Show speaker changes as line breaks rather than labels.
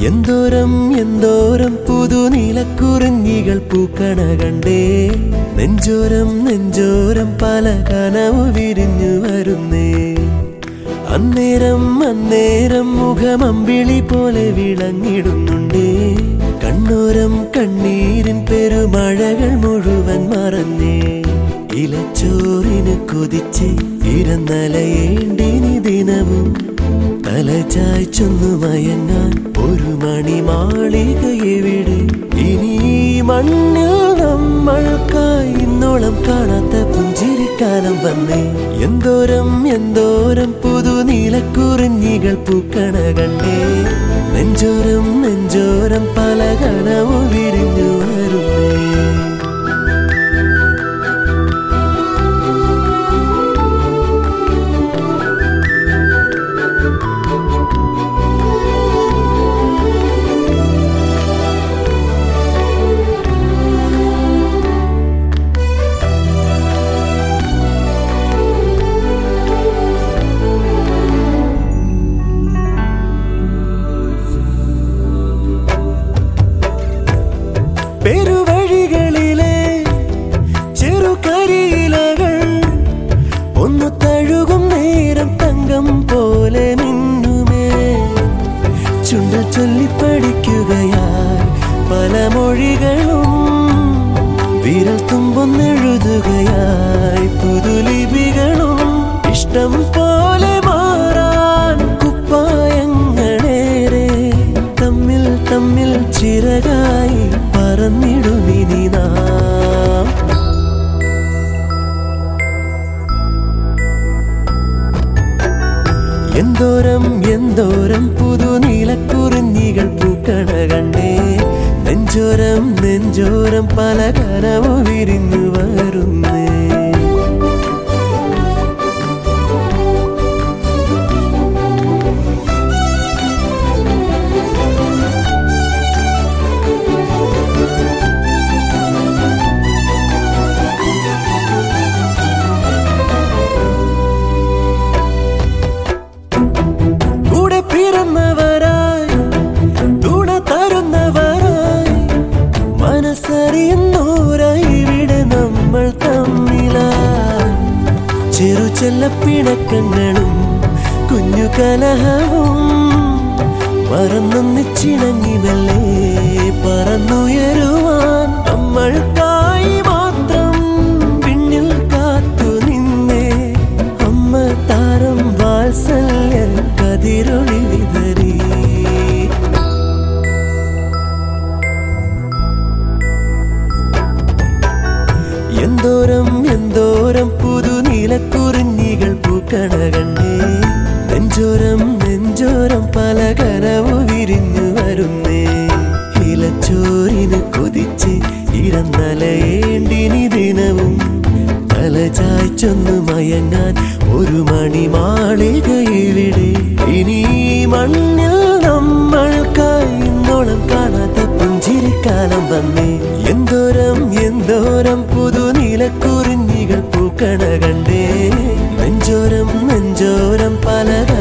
എന്തോരം എന്തോരം പുതുനീലക്കുറിഞ്ഞികൾ പൂക്കണ കണ്ടേ നെഞ്ചോരം നെഞ്ചോരം പല കനവ് വിരിഞ്ഞു വരുന്നേ അന്നേരം അന്നേരം മുഖമമ്പിളി പോലെ വിളങ്ങിടുന്നുണ്ടേ കണ്ണോരം കണ്ണീരിൻ പെരുമഴകൾ മുഴുവൻ മറന്നേ ഇലച്ചോറിന് കൊതിച്ച് ഇരുന്നലയേണ്ടിനി ദിനവും തലചായ്ച്ചൊന്നു മയങ്ങാൻ ഒരു മണി മാളിക എവിടെ ഇനി ഈ മണ്ണിൽ നമ്മൾക്കായി ഇന്നോളം കാണാത്ത പുഞ്ചിരിക്കാലം വന്നേ എന്തോരം എന്തോരം പുതുനീലക്കുറിഞ്ഞികൾ പൂക്കണ കണ്ടേ നെഞ്ചോരം നെഞ്ചോരം പല കനവു വിരിഞ്ഞു വരുന്നേ പെരുവഴികളിലെ ചെറുകരിയിലകൾ ഒന്നു തഴുകും നേരം തങ്കം പോലെ നിന്നുമേ ചുണ്ടു ചൊല്ലിപ്പടിക്കുകയായി പല മൊഴികളും വിരൽ തുമ്പൊന്നെഴുതുകയായി പുതുലിപികളും ഇഷ്ടം പോലെ മാറാൻ കുപ്പായങ്ങളേറെ തമ്മിൽ തമ്മിൽ ചിറകായി പറന്നിടുമിനി നാം എന്തോരം എന്തോരം പുതുനീലക്കുറിഞ്ഞികൾ പൂക്കണ കണ്ടേ നെഞ്ചോരം നെഞ്ചോരം പല കനവു വിരിഞ്ഞു വരുന്നേ കൂടെ പിറന്നവരായി തുണ തരുന്നവരായി മനസ്സറിയുന്നോരായി ഇവിടെ നമ്മൾ തമ്മിലായി ചെറു ചെല്ല പിണക്കങ്ങളും കുഞ്ഞു കലഹവും മറന്നൊന്നിച്ചിണങ്ങി മെല്ലെ പറന്നുയരുവാൻ നമ്മൾക്കായി മാത്രം പിന്നിൽ കാത്തു നിന്നേ അമ്മ താരം വാത്സല്യ കതിരൊളി വിതറി എന്തോരം എന്തോരം പുതുനീലക്കുറിഞ്ഞികൾ പൂക്കണ കണ്ടേ നെഞ്ചോരം നെഞ്ചോരം പല കനവു വിരിഞ്ഞു വരുന്നേ ഇലച്ചോരിന് കൊതിച്ച് ഇരന്നലയേണ്ടിനി ദിനവും തലചായ്ച്ചൊന്നു മയങ്ങാൻ ഒരു മണി മാളിക ഇവിടെ ഇനി ഈ മണ്ണിൽ നമ്മൾക്കായി ഇന്നോളം കാണാത്ത പുഞ്ചിരിക്കാലം വന്നേ എന്തോരം എന്തോരം പുതുനീലക്കുറിഞ്ഞികൾ പൂക്കണ കണ്ടേ നെഞ്ചോരം നെഞ്ചോരം പല